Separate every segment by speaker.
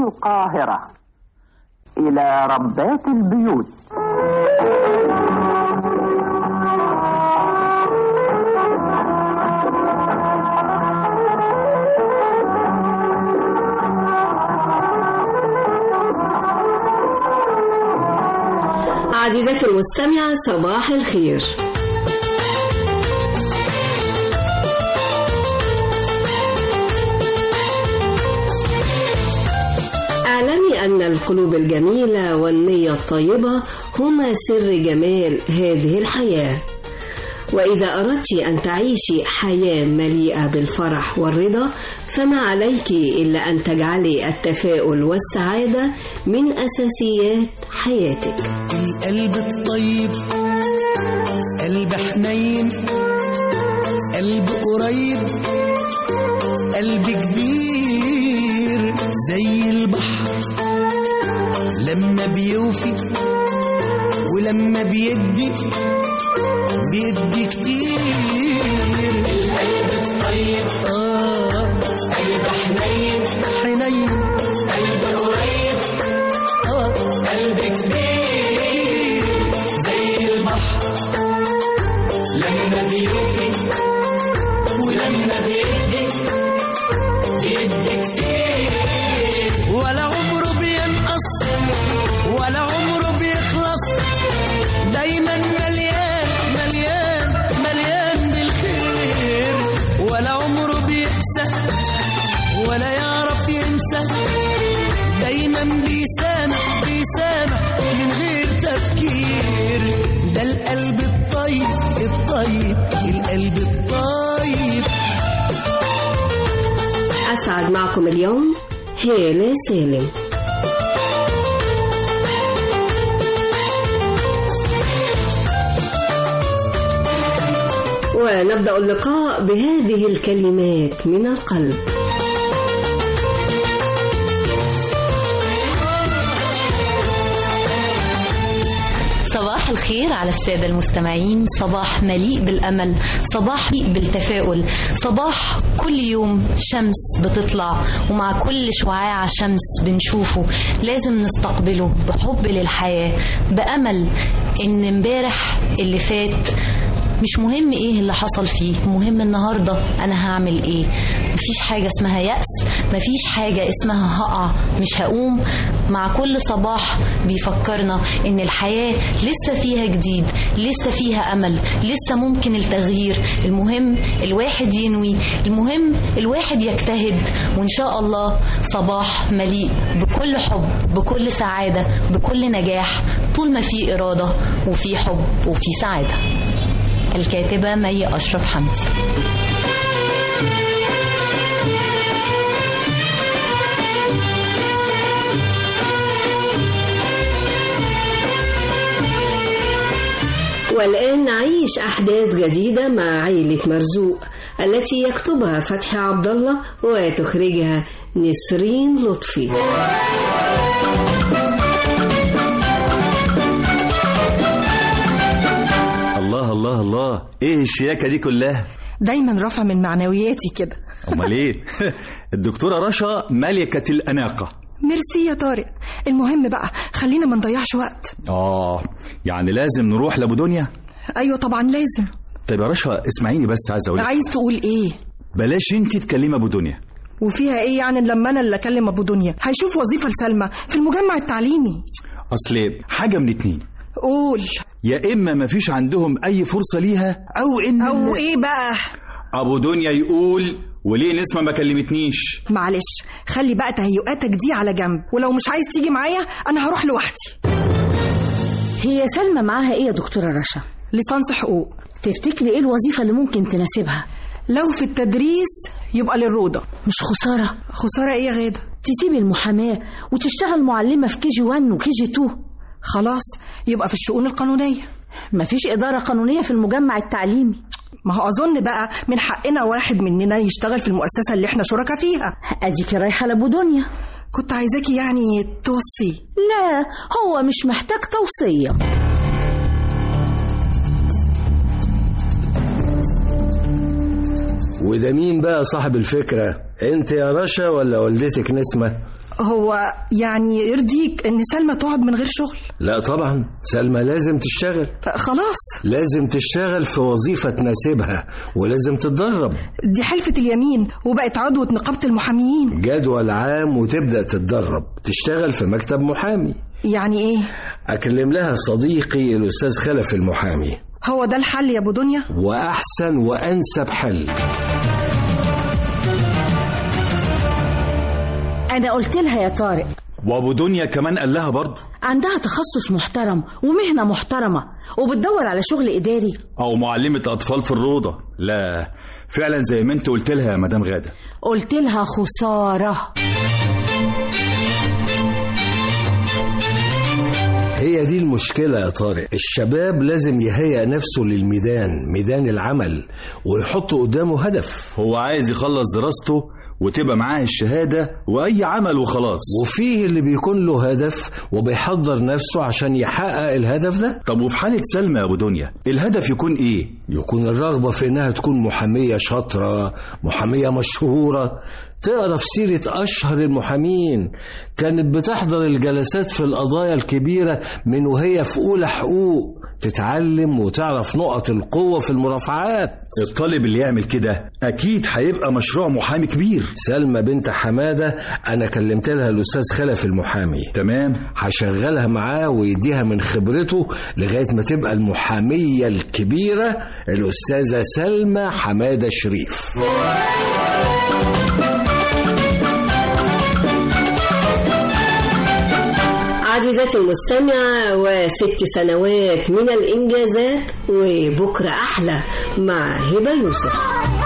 Speaker 1: القاهرة إلى ربات البيوت
Speaker 2: عزيزتي المستمعة صباح الخير اعلمي أن القلوب الجميلة والنية الطيبة هما سر جمال هذه الحياة وإذا أردت أن تعيشي حياة مليئة بالفرح والرضا فما عليك إلا أن تجعلي التفاؤل والسعادة من أساسيات حياتك
Speaker 3: القلب الطيب قلب حنين قلب قريب قلب كبير زي البحر لما بيوفي ولما بيدي بيدي كتير القلب الطيب آه قلب حنين حنين قلب قريب آه قلب كبير زي البحر لما بيوفي ولما بيدي بيدي كتير ولا عمره بينقص ولا عمره بيخلص دايما مليان مليان مليان بالخير ولا عمره بيقسى ولا يعرف ينسى دايما بيسامح بيسامح من غير تفكير ده القلب الطيب الطيب القلب الطيب
Speaker 2: أسعد معكم اليوم هالة سالم ونبدأ اللقاء بهذه الكلمات من القلب
Speaker 4: صباح الخير على السادة المستمعين صباح مليء بالأمل صباح مليء بالتفاؤل صباح كل يوم شمس بتطلع ومع كل شعاع شمس بنشوفه لازم نستقبله بحب للحياة بأمل إن امبارح اللي فات مش مهم ايه اللي حصل فيه مهم النهارده انا هعمل ايه مفيش حاجه اسمها يأس مفيش حاجه اسمها هقع مش هقوم مع كل صباح بيفكرنا ان الحياه لسه فيها جديد لسه فيها امل لسه ممكن التغيير المهم الواحد ينوي المهم الواحد يجتهد وان شاء الله صباح مليء بكل حب بكل سعاده بكل نجاح طول ما في اراده وفي حب وفي سعاده الكاتبة مي أشرف حمدي
Speaker 2: والآن نعيش أحداث جديدة مع عائلة مرزوق التي يكتبها فتحي عبد الله وتخرجها نسرين لطفي
Speaker 5: الله الله الله ايه الشياكه دي كلها
Speaker 6: دايما رافع من معنوياتي كده
Speaker 5: امال ايه الدكتوره رشا ملكه الاناقه
Speaker 6: ميرسي يا طارق المهم بقى خلينا ما نضيعش وقت
Speaker 5: اه يعني لازم نروح لابو دنيا
Speaker 6: ايوه طبعا لازم
Speaker 5: طيب يا رشا اسمعيني بس عايز اقول لك
Speaker 6: عايز تقول ايه
Speaker 5: بلاش انت تكلمي ابو دنيا
Speaker 6: وفيها ايه يعني لما انا اللي اكلم ابو دنيا هيشوف وظيفه لسلمى في المجمع التعليمي
Speaker 5: اصل حاجه من اتنين
Speaker 6: قول
Speaker 5: يا اما مفيش عندهم اي فرصه ليها او ان
Speaker 6: او ايه بقى
Speaker 5: ابو دنيا يقول وليه نسمه ما كلمتنيش
Speaker 6: معلش خلي بقى تهيؤاتك دي على جنب ولو مش عايز تيجي معايا انا هروح لوحدي
Speaker 7: هي سلمى معاها ايه يا دكتورة رشا؟
Speaker 6: ليسانس حقوق
Speaker 7: تفتكري ايه الوظيفة اللي ممكن تناسبها؟
Speaker 6: لو في التدريس يبقى للروضه
Speaker 7: مش خسارة
Speaker 6: خساره ايه يا غاده
Speaker 7: تسيبي المحاماة وتشتغل معلمة في كي جي 1 وكي جي 2
Speaker 6: خلاص يبقى في الشؤون القانونيه
Speaker 7: مفيش إدارة قانونية في المجمع التعليمي
Speaker 6: ما هو اظن بقى من حقنا واحد مننا يشتغل في المؤسسه اللي احنا شركاء فيها
Speaker 7: أديكي رايحة لأبو دنيا
Speaker 6: كنت عايزاكي يعني توصي
Speaker 7: لا هو مش محتاج توصية
Speaker 8: وده مين بقى صاحب الفكرة انت يا رشا ولا والدتك نسمة
Speaker 6: هو يعني يرضيك ان سلمى تقعد من غير شغل
Speaker 8: لا طبعا سلمى لازم تشتغل
Speaker 6: خلاص
Speaker 8: لازم تشتغل في وظيفة تناسبها ولازم تتدرب
Speaker 6: دي حلفة اليمين وبقت عضوة نقابة المحاميين
Speaker 8: جدول عام وتبدأ تتدرب تشتغل في مكتب محامي
Speaker 6: يعني ايه
Speaker 8: أكلم لها صديقي الأستاذ خلف المحامي
Speaker 6: هو ده الحل يا ابو دنيا
Speaker 8: وأحسن وأنسب حل
Speaker 7: انا قلت لها يا طارق
Speaker 5: وابو دنيا كمان قال لها برضه
Speaker 7: عندها تخصص محترم ومهنة محترمة وبتدور على شغل إداري
Speaker 5: او معلمة اطفال في الروضة لا فعلا زي ما انت قلت لها يا مدام غادة
Speaker 7: قلت لها خسارة
Speaker 8: هي دي المشكلة يا طارق الشباب لازم يهيئ نفسه للميدان ميدان العمل ويحط قدامه هدف
Speaker 5: هو عايز يخلص دراسته وتبقى معاه الشهادة وأي عمل وخلاص
Speaker 8: وفيه اللي بيكون له هدف وبيحضر نفسه عشان يحقق الهدف ده
Speaker 5: طب وفي حالة سلمى يا أبو دنيا الهدف يكون إيه؟
Speaker 8: يكون الرغبة في إنها تكون محامية شاطرة محامية مشهورة تقرا في سيرة أشهر المحامين كانت بتحضر الجلسات في القضايا الكبيرة من وهي في أولى حقوق تتعلم وتعرف نقط القوة في المرافعات
Speaker 5: الطالب اللي يعمل كده أكيد هيبقى مشروع محامي كبير
Speaker 8: سلمى بنت حمادة أنا كلمت لها الأستاذ خلف المحامي
Speaker 5: تمام
Speaker 8: هشغلها معاه ويديها من خبرته لغاية ما تبقى المحامية الكبيرة الأستاذة سلمى حمادة شريف
Speaker 2: عزيزتي المستمعة وست سنوات من الإنجازات وبكرة أحلى مع هبة يوسف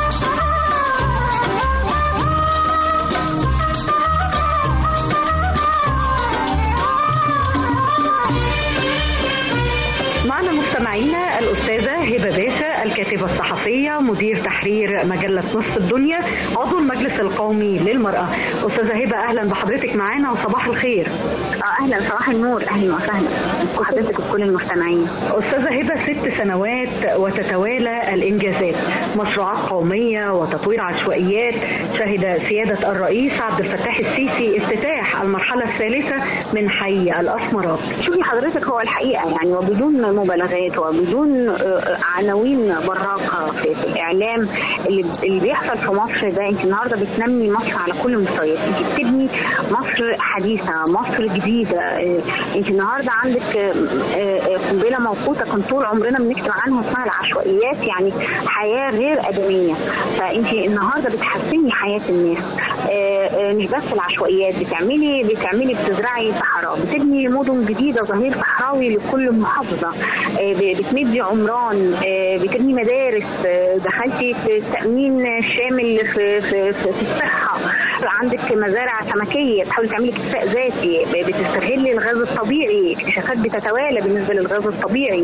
Speaker 9: معنا مستمعينا الأستاذة هبة باشا الكاتبة الصحفية مدير تحرير مجلة نص الدنيا عضو المجلس القومي للمرأة أستاذة هبة أهلا بحضرتك معانا وصباح الخير
Speaker 10: اهلا صباح النور اهلا وسهلا بحضرتك وكل المستمعين
Speaker 9: أستاذة هبة ست سنوات وتتوالى الإنجازات مشروعات قومية وتطوير عشوائيات شهد سيادة الرئيس عبد الفتاح السيسي افتتاح المرحلة الثالثة من حي الأسمرات
Speaker 10: شوفي حضرتك هو الحقيقه يعني وبدون مبالغات وبدون آه، عناوين براقه في في الاعلام اللي اللي بيحصل في مصر ده انت النهارده بتنمي مصر على كل المستويات انت بتبني مصر حديثه مصر جديده آه، انت النهارده عندك آه، آه، قنبله موقوته كان طول عمرنا بنكتب عنها اسمها العشوائيات يعني حياه غير ادميه فانت النهارده بتحسني حياه الناس آه، آه، مش بس العشوائيات بتعملي بتعملي بتزرعي صحراء بتبني مدن جديده ظهير صحراوي لكل محافظه آه، ب- بتمدي عمران آه، بتبني مدارس آه، دخلتي في التامين الشامل في في في, في الصحه عندك مزارع سمكيه بتحاولي تعملي اكتفاء ذاتي ب- بتستغلي الغاز الطبيعي اكتشافات بتتوالى بالنسبه للغاز الطبيعي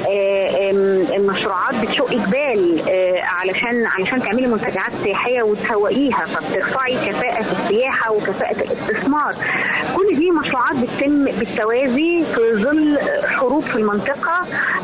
Speaker 10: آه، آم، المشروعات بتشق جبال آه، علشان علشان تعملي منتجعات سياحيه وتسوقيها فبترفعي كفاءه السياحه وكفاءه الاستثمار كل دي مشروعات بتتم بالتوازي في ظل حروب في المنطقه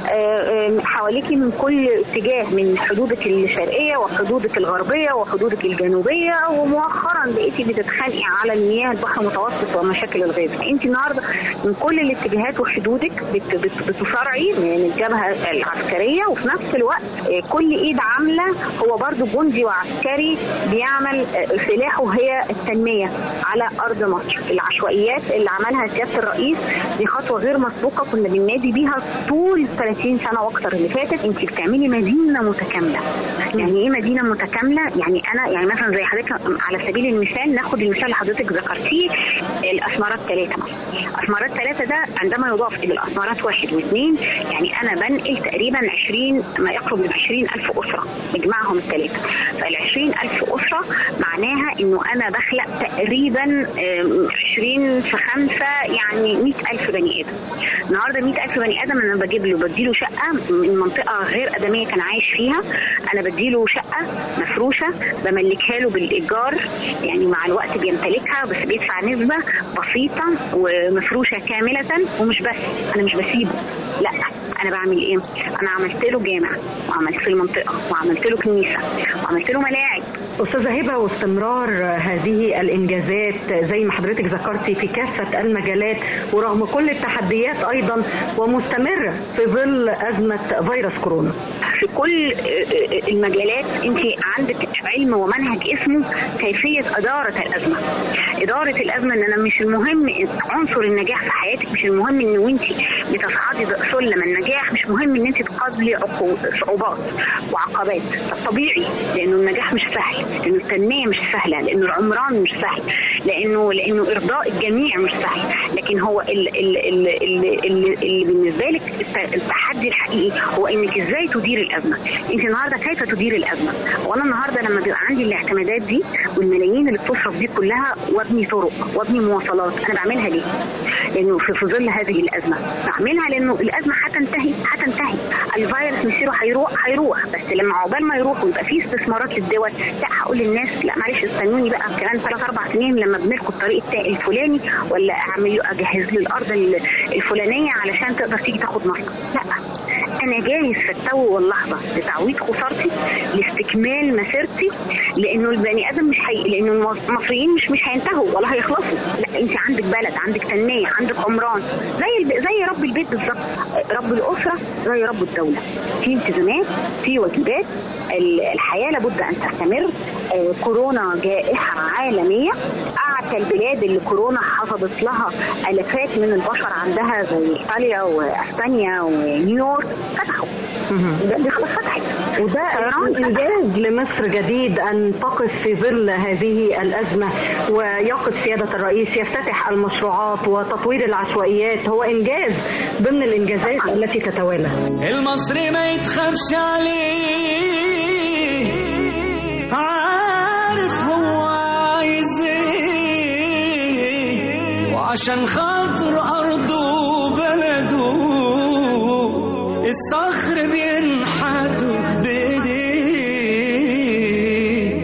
Speaker 10: آه، آم، حواليكي من كل اتجاه من حدودك الشرقيه وحدودك الغربيه وحدودك الجنوبيه ومؤخرا بقيتي بتتخانقي على المياه البحر المتوسط ومشاكل الغاز انت النهارده من كل الاتجاهات وحدودك بت- بت- بتصارعي من الجبهه العسكريه وفي نفس الوقت آه، كل ايد عامله هو برضو جندي وعسكري بيعمل آه، سلاحه هي التنميه على ارض مصر العشوائيات اللي عملها سياده الرئيس دي خطوه غير مسبوقه كنا بننادي بيها طول 30 سنه واكتر اللي فاتت انت بتعملي مدينه متكامله يعني ايه مدينه متكامله يعني انا يعني مثلا زي حضرتك على سبيل المثال ناخد المثال اللي حضرتك ذكرتيه الاسمرات ثلاثه مثلا اسمرات ثلاثه ده عندما يضاف الى الاسمرات واحد واثنين يعني انا بنقل تقريبا 20 ما يقرب من 20 الف اسره مجمعهم الثلاثه فال 20 الف اسره معناها انه انا بخلق تقريبا آم، 20 في خمسه يعني 100 الف بني ادم النهارده 100 الف بني ادم انا بجيب له بديله شقه من منطقه غير ادميه كان عايش فيها انا بديله شقه مفروشه بملكها له بالايجار يعني مع الوقت بيمتلكها بس بيدفع نسبه بسيطه ومفروشه كامله ومش بس انا مش بسيبه لا انا بعمل ايه انا عملت له جامع وعملت في المنطقه وعملت له كنيسه وعملت له ملاعب
Speaker 9: أستاذة هبة واستمرار هذه الإنجازات زي ما حضرتك ذكرتي في كافة المجالات ورغم كل التحديات أيضا ومستمرة في ظل أزمة فيروس كورونا
Speaker 10: في كل المجالات انت عندك علم ومنهج اسمه كيفيه اداره الازمه. اداره الازمه ان انا مش المهم عنصر النجاح في حياتك مش المهم ان وانت بتصعدي سلم النجاح مش مهم ان انت تقابلي صعوبات وعقبات طبيعي لانه النجاح مش سهل لانه التنميه مش سهله لانه العمران مش سهل لانه لانه ارضاء الجميع مش سهل لكن هو ال ال ال ال ال اللي بالنسبه لك التحدي الحقيقي هو انك ازاي تدير الازمه انت النهارده كيف تدير الازمه وانا النهارده لما بيبقى عندي الاعتمادات دي والملايين اللي بتصرف دي كلها وابني طرق وابني مواصلات انا بعملها ليه لانه في, في ظل هذه الازمه بعملها لانه الازمه هتنتهي هتنتهي الفيروس مسيره هيروح هيروح بس لما عقبال ما يروح ويبقى في استثمارات للدول لا هقول للناس لا معلش استنوني بقى كمان ثلاث اربع سنين لما ابني الطريق الفلاني ولا اعمل اجهز له الارض الفلانيه علشان تقدر تيجي تاخد مصر لا انا جاهز في التو واللحظه لتعويض خسارتي لاستكمال مسيرتي لانه البني ادم مش حي... لانه المصريين مش مش هينتهوا ولا هيخلصوا لا انت عندك بلد عندك تنميه عندك عمران زي الب... زي رب البيت بالظبط رب الاسره زي رب الدوله في التزامات في واجبات الحياه لابد ان تستمر آه كورونا جائحه عالميه اعتى البلاد اللي كورونا حصدت لها الافات من البشر عندها زي ايطاليا واسبانيا ونيويورك فتحوا دي خلاص فتحت
Speaker 9: وده انجاز لمصر جديد ان تقف في ظل هذه الازمه ويقف سياده الرئيس يفتتح المشروعات وتطوير العشوائيات هو انجاز ضمن الانجازات التي تتوالى
Speaker 3: المصري ما يتخافش عليه عارف هو عايز ايه وعشان خاطر ارضه وبلده الصخر بينحتوا بايديه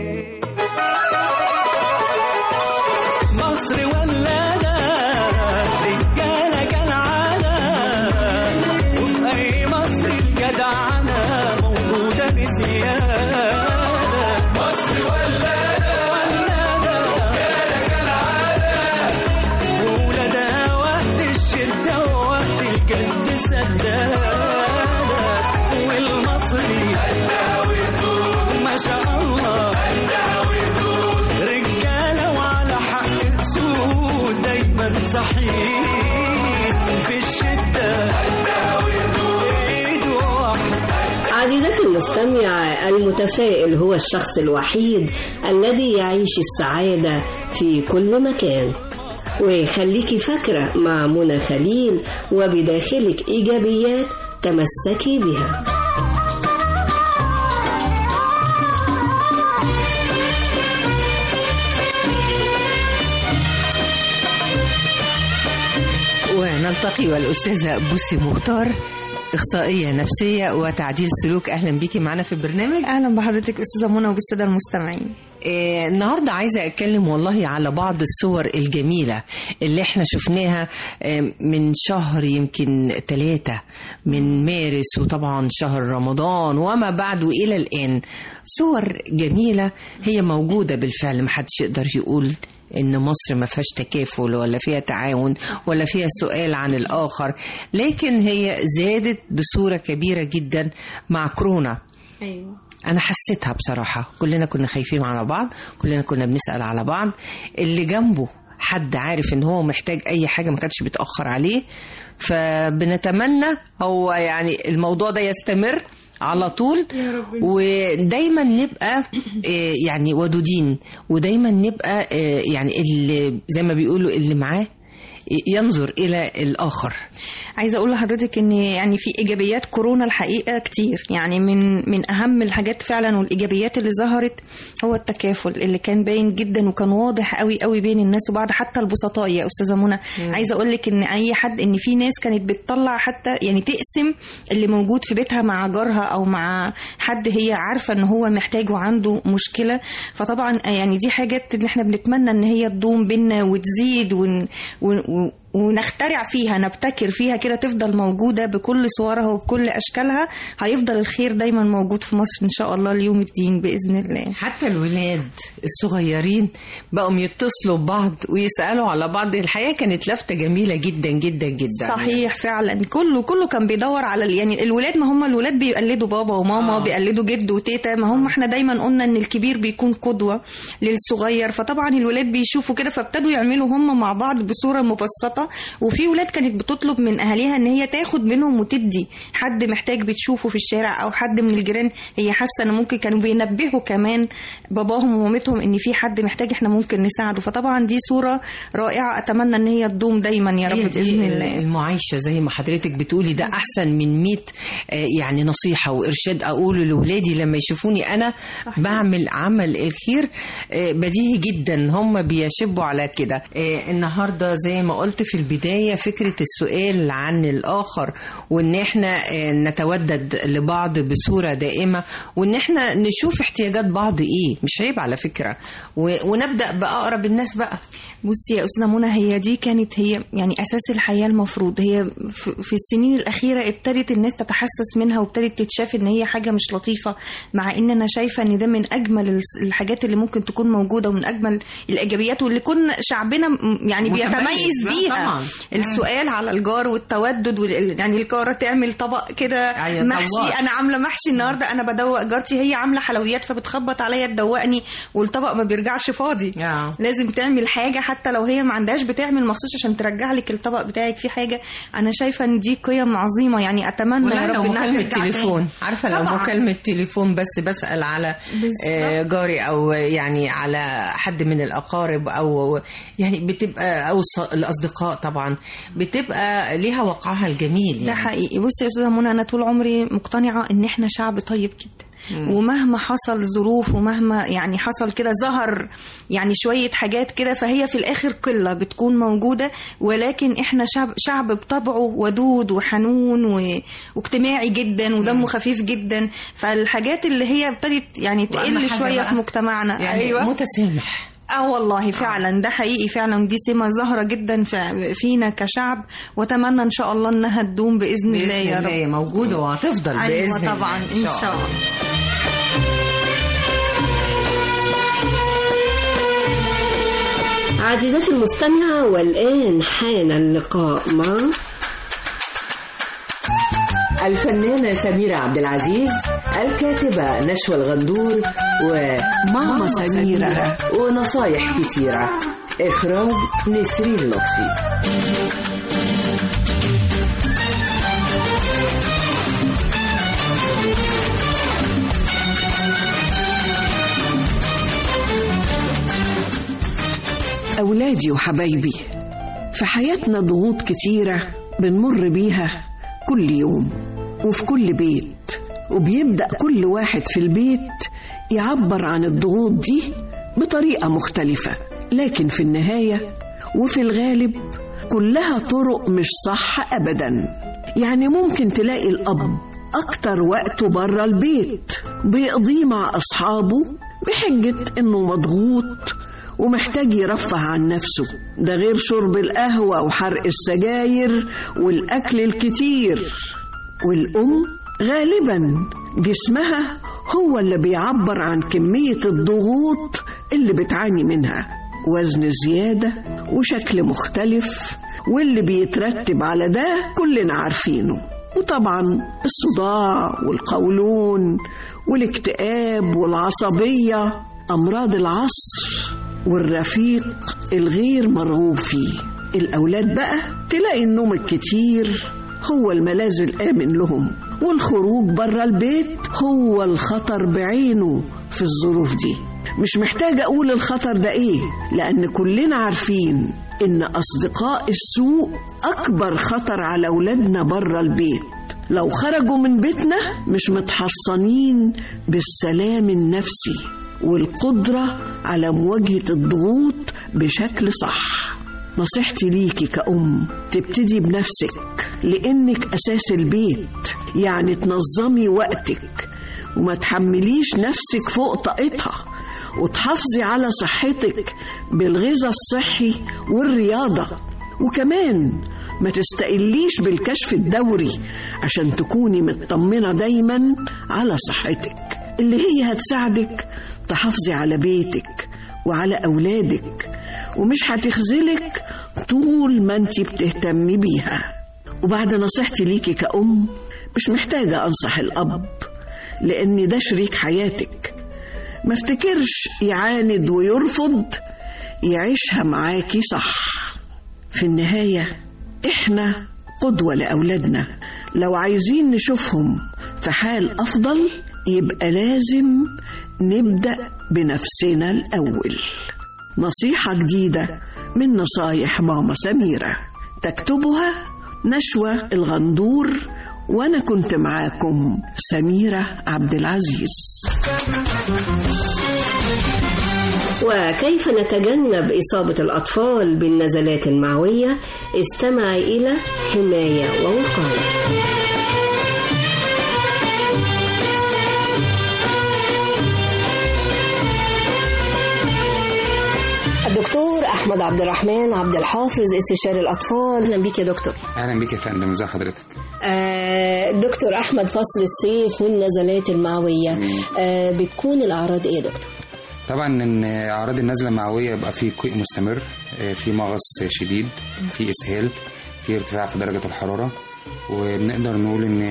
Speaker 3: مصر ولادة رجالة كالعادة وفي أي مصر الجدعنة موجودة بزيادة مصر ولادة رجالة كالعادة وولادها وقت الشدة ووقت الجد سدادة والمصري ما شاء الله رجالة وعلى حق تسود دايما صحيح في الشدة ايد واحدة
Speaker 2: عزيزتي المستمع المتفائل هو الشخص الوحيد الذي يعيش السعادة في كل مكان وخليكي فاكرة مع منى خليل وبداخلك إيجابيات تمسكي بها
Speaker 11: ونلتقي والأستاذة بوسي مختار إخصائية نفسية وتعديل سلوك أهلا بيكي معنا في البرنامج
Speaker 12: اهلا بحضرتك استاذه منى وبالساده المستمعين
Speaker 11: إيه النهاردة عايزة أتكلم والله على بعض الصور الجميلة اللي احنا شفناها إيه، من شهر يمكن ثلاثة من مارس وطبعا شهر رمضان وما بعد وإلى الآن صور جميلة هي موجودة بالفعل محدش يقدر يقول ان مصر ما فيهاش تكافل ولا فيها تعاون ولا فيها سؤال عن الاخر لكن هي زادت بصوره كبيره جدا مع كورونا
Speaker 12: ايوه
Speaker 11: انا حسيتها بصراحه كلنا كنا خايفين على بعض كلنا كنا بنسال على بعض اللي جنبه حد عارف ان هو محتاج اي حاجه ما كانش بيتاخر عليه فبنتمنى هو يعني الموضوع ده يستمر على طول
Speaker 12: يا رب
Speaker 11: ودايما نبقى آه، يعني ودودين ودايما نبقى آه، يعني اللي زي ما بيقولوا اللي معاه ينظر الى الاخر
Speaker 12: عايزه اقول لحضرتك ان يعني في ايجابيات كورونا الحقيقه كتير يعني من من اهم الحاجات فعلا والايجابيات اللي ظهرت هو التكافل اللي كان باين جدا وكان واضح قوي قوي بين الناس وبعض حتى البسطاء يا استاذه منى
Speaker 11: مم.
Speaker 12: عايزه اقول لك ان اي حد ان في ناس كانت بتطلع حتى يعني تقسم اللي موجود في بيتها مع جارها او مع حد هي عارفه ان هو محتاج وعنده مشكله فطبعا يعني دي حاجات اللي احنا بنتمنى ان هي تدوم بينا وتزيد ون ون ون- ونخترع فيها نبتكر فيها كده تفضل موجودة بكل صورها وبكل أشكالها هيفضل الخير دايما موجود في مصر إن شاء الله ليوم الدين بإذن الله
Speaker 11: حتى حتى الولاد الصغيرين بقوا يتصلوا ببعض ويسألوا على بعض الحقيقة كانت لفتة جميلة جدا جدا جدا
Speaker 12: صحيح فعلا كله كله كان بيدور على ال- يعني الولاد ما هم الولاد بيقلدوا بابا وماما
Speaker 11: آه.
Speaker 12: آه. بيقلدوا جد وتيتا ما هم احنا دايما قلنا ان الكبير بيكون قدوة للصغير فطبعا الولاد بيشوفوا كده فابتدوا يعملوا هم مع بعض بصورة مبسطة وفي ولاد كانت بتطلب من اهاليها ان هي تاخد منهم وتدي حد محتاج بتشوفه في الشارع او حد من الجيران هي حاسة ان ممكن كانوا بينبهوا كمان باباهم ومامتهم ان في حد محتاج احنا ممكن نساعده فطبعا دي صورة رائعة اتمنى ان هي تدوم دايما يا
Speaker 11: هي
Speaker 12: رب
Speaker 11: دي
Speaker 12: باذن الله
Speaker 11: المعايشة زي ما حضرتك بتقولي ده أحسن من 100 آه، يعني نصيحة وإرشاد أقوله لأولادي لما يشوفوني أنا بعمل عمل الخير آه، بديهي جدا هم بيشبوا على كده آه، النهاردة زي ما قلت في البداية فكرة السؤال عن الآخر وإن إحنا آه، نتودد لبعض بصورة دائمة وإن إحنا نشوف احتياجات بعض إيه مش عيب على فكرة و- ونبدأ بأقرب الناس بقى
Speaker 12: بصي يا أستاذة منى هي دي كانت هي يعني أساس الحياة المفروض هي في في السنين الأخيرة ابتدت الناس تتحسس منها وابتدت تتشاف إن هي حاجة مش لطيفة مع إن أنا شايفة إن ده من أجمل الس- الحاجات اللي ممكن تكون موجودة ومن أجمل الإيجابيات واللي كنا شعبنا م- يعني
Speaker 11: متميز
Speaker 12: بيتميز
Speaker 11: بقى
Speaker 12: بيها
Speaker 11: طبعاً.
Speaker 12: السؤال على الجار والتودد وال... يعني الجارة تعمل طبق كده
Speaker 11: أيوة،
Speaker 12: محشي
Speaker 11: طباخ.
Speaker 12: أنا عاملة محشي النهاردة أنا بدوق جارتي هي عاملة حلويات فبتخبط عليا تدوقني والطبق ما بيرجعش فاضي لازم تعمل حاجه حتى لو هي ما عندهاش بتعمل مخصوص عشان ترجع لك الطبق بتاعك فيه حاجه انا شايفه ان دي قيم عظيمه يعني اتمنى يا
Speaker 11: ولا
Speaker 12: رب
Speaker 11: لو
Speaker 12: انها
Speaker 11: مكالمة
Speaker 12: ترجع
Speaker 11: تليفون
Speaker 12: تاني.
Speaker 11: عارفة لو
Speaker 12: طبعاً.
Speaker 11: مكالمة تليفون بس بسأل على آه، جاري أو يعني على حد من الأقارب أو يعني بتبقى أو الص- الأصدقاء طبعا بتبقى ليها وقعها الجميل يعني
Speaker 12: ده حقيقي بصي يا استاذه منى انا طول عمري مقتنعه ان احنا شعب طيب جدا
Speaker 11: مم.
Speaker 12: ومهما حصل ظروف ومهما يعني حصل كده ظهر يعني شوية حاجات كده فهي في الآخر قلة بتكون موجودة ولكن احنا شعب شعب بطبعه ودود وحنون و... واجتماعي جدا ودمه خفيف جدا فالحاجات اللي هي ابتدت يعني
Speaker 11: وأهم
Speaker 12: تقل
Speaker 11: حاجة
Speaker 12: شوية
Speaker 11: بقى
Speaker 12: في مجتمعنا
Speaker 11: يعني
Speaker 12: أيوة.
Speaker 11: متسامح
Speaker 12: اه والله فعلا ده حقيقي فعلا دي سمة ظاهرة جدا في- فينا كشعب واتمنى ان شاء الله انها تدوم باذن, الله
Speaker 11: بإذن
Speaker 12: يا رب
Speaker 11: الله موجودة وهتفضل
Speaker 12: أيوة
Speaker 11: بإذن الله
Speaker 12: طبعا ان شاء الله
Speaker 2: عزيزتي المستمعة والآن حان اللقاء مع
Speaker 13: الفنانة سميرة عبد العزيز الكاتبة نشوى الغندور وماما
Speaker 14: سميرة.
Speaker 13: ونصايح كتيرة إخراج نسرين لطفي
Speaker 14: أولادي وحبايبي في حياتنا ضغوط كتيرة بنمر بيها كل يوم وفي كل بيت وبيبدأ كل واحد في البيت يعبر عن الضغوط دي بطريقة مختلفة لكن في النهاية وفي الغالب كلها طرق مش صح أبدا يعني ممكن تلاقي الأب أكتر وقته بره البيت بيقضيه مع أصحابه بحجة إنه مضغوط ومحتاج يرفه عن نفسه ده غير شرب القهوة وحرق السجاير والأكل الكتير والأم غالبا جسمها هو اللي بيعبر عن كمية الضغوط اللي بتعاني منها وزن زيادة وشكل مختلف واللي بيترتب على ده كلنا عارفينه وطبعا الصداع والقولون والاكتئاب والعصبية أمراض العصر والرفيق الغير مرغوب فيه الأولاد بقى تلاقي النوم الكتير هو الملاذ الآمن لهم والخروج بره البيت هو الخطر بعينه في الظروف دي مش محتاجة أقول الخطر ده إيه لأن كلنا عارفين إن أصدقاء السوء أكبر خطر على أولادنا بره البيت لو خرجوا من بيتنا مش متحصنين بالسلام النفسي والقدرة على مواجهة الضغوط بشكل صح نصيحتي ليكي كأم تبتدي بنفسك لأنك أساس البيت يعني تنظمي وقتك وما تحمليش نفسك فوق طاقتها وتحافظي على صحتك بالغذاء الصحي والرياضة وكمان ما تستقليش بالكشف الدوري عشان تكوني مطمنة دايما على صحتك اللي هي هتساعدك تحافظي على بيتك وعلى أولادك ومش هتخذلك طول ما انت بتهتمي بيها وبعد نصيحتي ليكي كأم مش محتاجة أنصح الأب لأن ده شريك حياتك ما افتكرش يعاند ويرفض يعيشها معاكي صح في النهاية احنا قدوة لأولادنا لو عايزين نشوفهم في حال أفضل يبقى لازم نبدأ بنفسنا الأول نصيحة جديدة من نصايح ماما سميرة تكتبها نشوى الغندور وأنا كنت معاكم سميرة عبد العزيز
Speaker 2: وكيف نتجنب إصابة الأطفال بالنزلات المعوية استمع إلى حماية ووقاية الدكتور أحمد عبد الرحمن عبد الحافظ استشاري الأطفال أهلا بك يا دكتور
Speaker 15: اهلا بيك يا فندم ازي حضرتك
Speaker 2: آه دكتور أحمد فصل الصيف والنزلات المعوية آه بتكون الأعراض إيه يا دكتور؟
Speaker 15: طبعا ان اعراض النزله المعويه يبقى في قيء مستمر آه، في مغص شديد في اسهال في ارتفاع في درجه الحراره وبنقدر نقول ان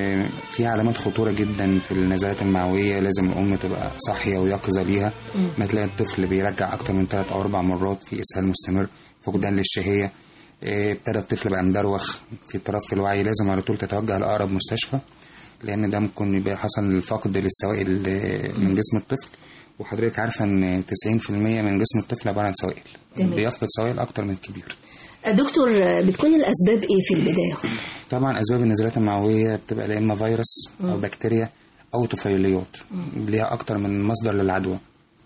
Speaker 15: في علامات خطوره جدا في النزلات المعويه لازم الام تبقى صاحيه ويقظه ليها ما تلاقي الطفل بيرجع اكتر من ثلاث او اربع مرات في اسهال مستمر فقدان للشهيه آه، ابتدى الطفل بقى مدروخ في اضطراب في الوعي لازم على طول تتوجه لاقرب مستشفى لان ده ممكن يبقى حصل الفقد للسوائل آه، من جسم الطفل وحضرتك عارفه ان 90% من جسم الطفل عباره عن سوائل
Speaker 2: تمام.
Speaker 15: بيفقد سوائل اكتر من الكبير
Speaker 2: دكتور آه، بتكون الأسباب إيه في البداية؟
Speaker 15: طبعا اسباب النزلات المعويه بتبقى يا اما فيروس او
Speaker 2: مم.
Speaker 15: بكتيريا او طفيليات ليها اكتر من مصدر للعدوى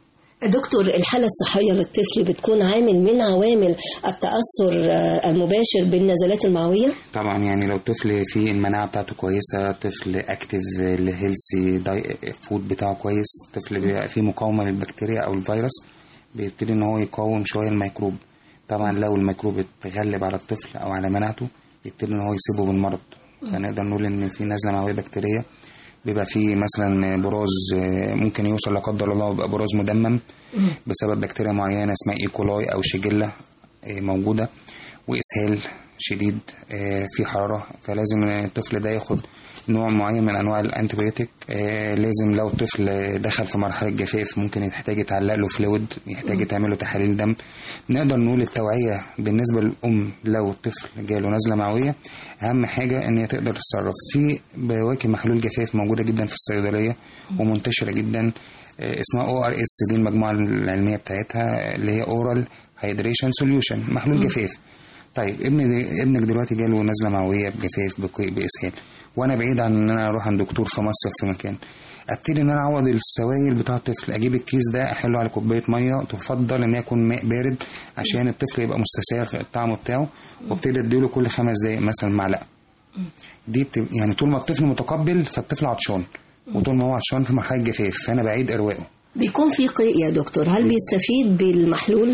Speaker 2: دكتور الحالة الصحية للطفل بتكون عامل من عوامل التأثر آه، المباشر بالنزلات المعوية؟
Speaker 15: طبعا يعني لو الطفل فيه المناعه بتاعته كويسه طفل اكتف الهيلثي داي فود بتاعه كويس طفل بيبقى فيه مقاومه للبكتيريا او الفيروس بيبتدي ان هو يقاوم شويه الميكروب طبعا لو الميكروب اتغلب على الطفل او على مناعته يبتدي ان هو يصيبه بالمرض فنقدر نقول ان في نزله معويه بكتيريه بيبقى فيه مثلا براز آه، ممكن يوصل لا قدر الله يبقى براز مدمم بسبب بكتيريا معينه اسمها ايكولاي او شيجيلا آه، موجوده واسهال شديد آه، في حراره فلازم الطفل ده ياخد نوع معين من انواع الانتيبيوتيك آه، لازم لو الطفل دخل في مرحله جفاف ممكن يحتاج يتعلق له فلويد يحتاج يتعمل له تحاليل دم نقدر نقول التوعيه بالنسبه للام لو الطفل جاله نزله معويه اهم حاجه ان هي تقدر تتصرف في بواكي محلول جفاف موجوده جدا في الصيدليه ومنتشره جدا آه، اسمها او ار اس دي المجموعه العلميه بتاعتها اللي هي اورال هيدريشن سوليوشن محلول
Speaker 2: مم.
Speaker 15: جفاف طيب ابن دي ابنك دلوقتي جاله نزله معويه بجفاف بقيء باسهال وانا بعيد عن ان انا اروح عند دكتور في مصيف في مكان ابتدي ان انا اعوض السوائل بتاع الطفل اجيب الكيس ده احله على كوبايه ميه تفضل ان يكون ماء بارد عشان الطفل يبقى مستساغ الطعم بتاعه وابتدي اديله كل خمس دقايق مثلا معلقه دي بت... يعني طول ما الطفل متقبل فالطفل عطشان وطول ما هو عطشان في مرحله جفاف فانا بعيد ارواقه
Speaker 2: بيكون في قيء يا دكتور هل بيستفيد بالمحلول؟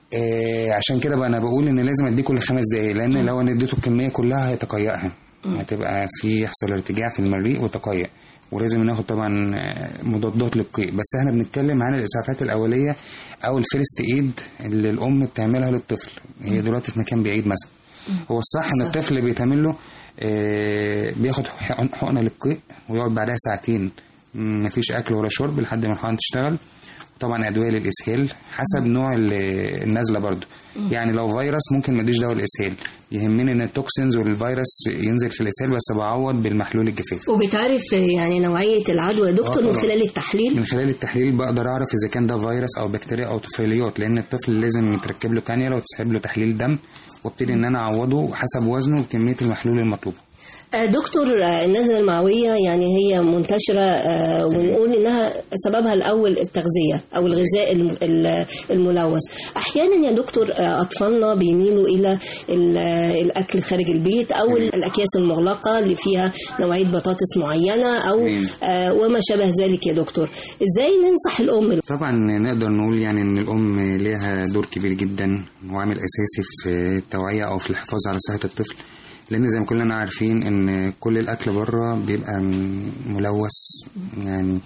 Speaker 15: آه عشان كده بقى انا بقول ان لازم اديه كل خمس دقايق لان لو انا اديته الكميه كلها هيتقيأها هتبقى في يحصل ارتجاع في المريء وتقيأ ولازم ناخد طبعا آه، مضادات للقيء بس احنا بنتكلم عن الاسعافات الاوليه او الفيرست ايد اللي الام بتعملها للطفل هي دلوقتي في مكان بعيد مثلا هو الصح ان الطفل بيتعمل له آه، بياخد حقن- حقنه للقيء ويقعد بعدها ساعتين م، مفيش اكل ولا شرب لحد ما الحقن تشتغل طبعا ادويه للاسهال حسب نوع ال- النزله برضو يعني لو فيروس ممكن ما اديش دواء الاسهال يهمني ان التوكسينز والفيروس ينزل في الاسهال بس بعوض بالمحلول الجفاف
Speaker 2: وبتعرف يعني نوعية العدوى يا دكتور
Speaker 15: آه
Speaker 2: من
Speaker 15: طبعاً.
Speaker 2: خلال التحليل؟
Speaker 15: من خلال التحليل بقدر اعرف اذا كان ده فيروس او بكتيريا او طفيليات لان الطفل لازم يتركب له كانيولا وتسحب له تحليل دم وابتدي ان انا اعوضه حسب وزنه وكميه المحلول المطلوبه
Speaker 2: آه، دكتور آه، النزلة المعوية يعني هي منتشرة آه، ونقول إنها سببها الأول التغذية أو الغذاء الم- ال- الملوث أحيانا يا دكتور آه، أطفالنا بيميلوا إلى ال- آه، الأكل خارج البيت أو الأكياس المغلقة اللي فيها نوعية بطاطس معينة أو
Speaker 15: مم.
Speaker 2: آه، وما شابه ذلك يا دكتور إزاي ننصح الأم
Speaker 15: طبعا نقدر نقول يعني ان الام ليها دور كبير جدا وعامل اساسي في التوعيه او في الحفاظ على صحه الطفل لان زي ما كلنا عارفين ان كل الاكل بره بيبقى م- ملوث يعني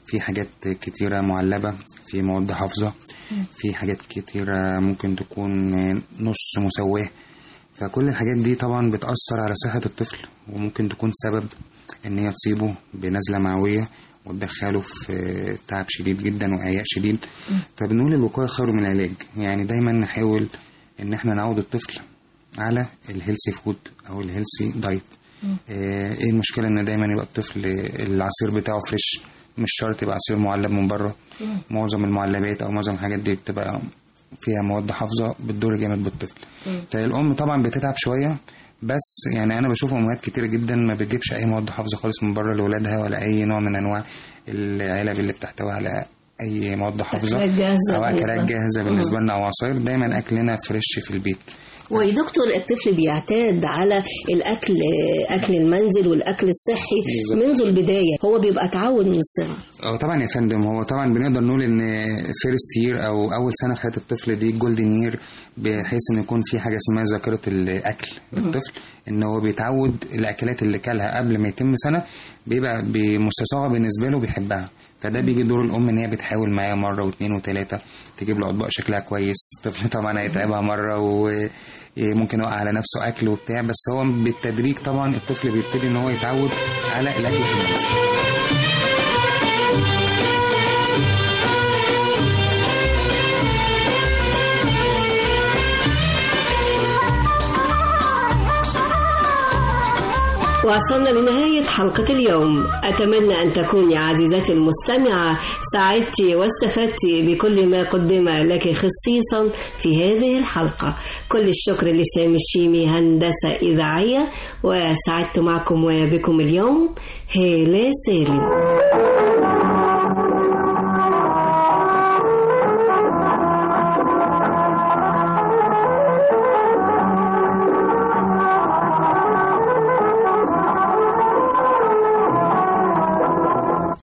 Speaker 15: في حاجات كتيرة معلبة في مواد حافظة في حاجات كتيرة ممكن تكون نص مسواه فكل الحاجات دي طبعا بتأثر على صحة الطفل وممكن تكون سبب إن هي تصيبه بنزلة معوية وتدخله في تعب شديد جدا وإعياء شديد فبنقول الوقاية خير من العلاج يعني دايما نحاول إن احنا نعود الطفل على الهيلثي فود أو الهيلثي دايت آه، ايه المشكلة ان دايما يبقى الطفل العصير بتاعه فريش مش شرط يبقى عصير معلب من بره معظم المعلبات او معظم الحاجات دي بتبقى فيها مواد حافظة بتضر جامد بالطفل فالام طبعا بتتعب شوية بس يعني انا بشوف امهات كتير جدا ما بتجيبش اي مواد حافظة خالص من بره لاولادها ولا اي نوع من انواع العلب اللي بتحتوي على اي مواد حافظة
Speaker 2: أكلات جاهزة
Speaker 15: او
Speaker 2: بالنسبة
Speaker 15: اكلات
Speaker 2: لنا.
Speaker 15: جاهزة
Speaker 2: مم.
Speaker 15: بالنسبة لنا او عصاير دايما اكلنا فريش في البيت
Speaker 2: ويا دكتور الطفل بيعتاد على الاكل اكل المنزل والاكل الصحي
Speaker 15: بالظبط.
Speaker 2: منذ البدايه هو بيبقى تعود من الصغر
Speaker 15: اه طبعا يا فندم هو طبعا بنقدر نقول ان فيرست يير او اول سنه في حياه الطفل دي جولدن يير بحيث ان يكون في حاجه اسمها ذاكره الاكل للطفل ان هو بيتعود الاكلات اللي كلها قبل ما يتم سنه بيبقى بمستصاغه بالنسبه له بيحبها فده بيجي دور الام ان هي بتحاول معاه مره واثنين وثلاثه تجيب له اطباق شكلها كويس الطفل طبعا هيتعبها مره وممكن يوقع على نفسه اكل وبتاع بس هو بالتدريج طبعا الطفل بيبتدي ان هو يتعود على الاكل في المنزل
Speaker 2: وصلنا لنهاية حلقة اليوم أتمنى أن تكوني عزيزتي المستمعة سعدت واستفدت بكل ما قدم لك خصيصا في هذه الحلقة كل الشكر لسامي الشيمي هندسة إذاعية وسعدت معكم وبكم اليوم هالة سالم